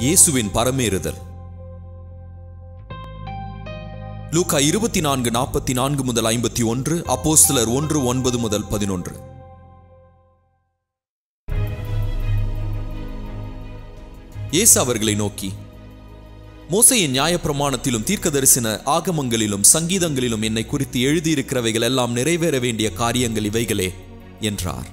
இயேசுவின் பரமேறுதல் லூக்கா இருபத்தி நான்கு நாற்பத்தி நான்கு முதல் ஐம்பத்தி ஒன்று அப்போஸ்தலர் ஒன்று ஒன்பது முதல் பதினொன்று இயேசு அவர்களை நோக்கி மோசையின் நியாயப்பிரமாணத்திலும் தீர்க்கதரிசன ஆகமங்களிலும் சங்கீதங்களிலும் என்னை குறித்து எழுதியிருக்கிறவைகள் எல்லாம் நிறைவேற வேண்டிய காரியங்கள் இவைகளே என்றார்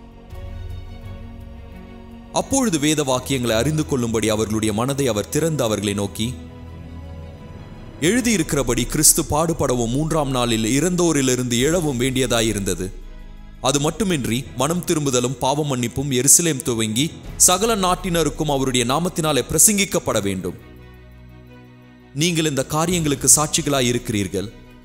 அப்பொழுது வேத வாக்கியங்களை அறிந்து கொள்ளும்படி அவர்களுடைய மனதை அவர் திறந்து அவர்களை நோக்கி எழுதியிருக்கிறபடி கிறிஸ்து பாடுபடவும் மூன்றாம் நாளில் இறந்தோரிலிருந்து எழவும் வேண்டியதாயிருந்தது அது மட்டுமின்றி மனம் திரும்புதலும் பாவ மன்னிப்பும் எருசலேம் துவங்கி சகல நாட்டினருக்கும் அவருடைய நாமத்தினாலே பிரசங்கிக்கப்பட வேண்டும் நீங்கள் இந்த காரியங்களுக்கு சாட்சிகளாய் இருக்கிறீர்கள்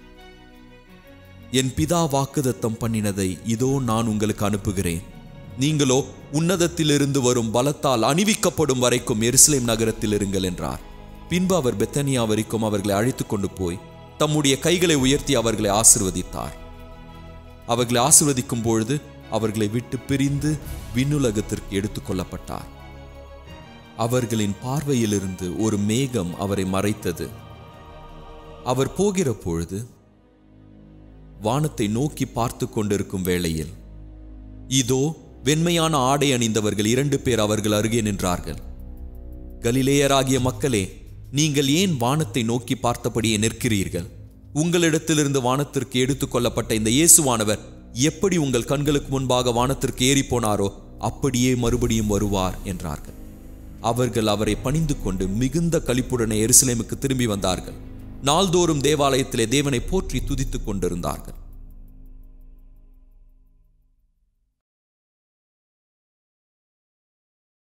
என் பிதா வாக்குதத்தம் பண்ணினதை இதோ நான் உங்களுக்கு அனுப்புகிறேன் நீங்களோ உன்னதத்திலிருந்து வரும் பலத்தால் அணிவிக்கப்படும் வரைக்கும் எருசலேம் நகரத்தில் இருங்கள் என்றார் பின்பு அவர் பெத்தனியா வரைக்கும் அவர்களை அழைத்து கொண்டு போய் தம்முடைய கைகளை உயர்த்தி அவர்களை ஆசிர்வதித்தார் அவர்களை ஆசிர்வதிக்கும் பொழுது அவர்களை விட்டு பிரிந்து விண்ணுலகத்திற்கு எடுத்துக்கொள்ளப்பட்டார் அவர்களின் பார்வையிலிருந்து ஒரு மேகம் அவரை மறைத்தது அவர் போகிற பொழுது வானத்தை நோக்கி பார்த்து கொண்டிருக்கும் வேளையில் இதோ வெண்மையான ஆடை அணிந்தவர்கள் இரண்டு பேர் அவர்கள் அருகே நின்றார்கள் கலிலேயராகிய மக்களே நீங்கள் ஏன் வானத்தை நோக்கி பார்த்தபடியே நிற்கிறீர்கள் உங்களிடத்திலிருந்து வானத்திற்கு எடுத்துக்கொள்ளப்பட்ட இந்த இயேசுவானவர் எப்படி உங்கள் கண்களுக்கு முன்பாக வானத்திற்கு ஏறி போனாரோ அப்படியே மறுபடியும் வருவார் என்றார்கள் அவர்கள் அவரை பணிந்து கொண்டு மிகுந்த களிப்புடனே எருசலேமுக்கு திரும்பி வந்தார்கள் நாள்தோறும் தேவாலயத்திலே தேவனை போற்றி துதித்துக் கொண்டிருந்தார்கள்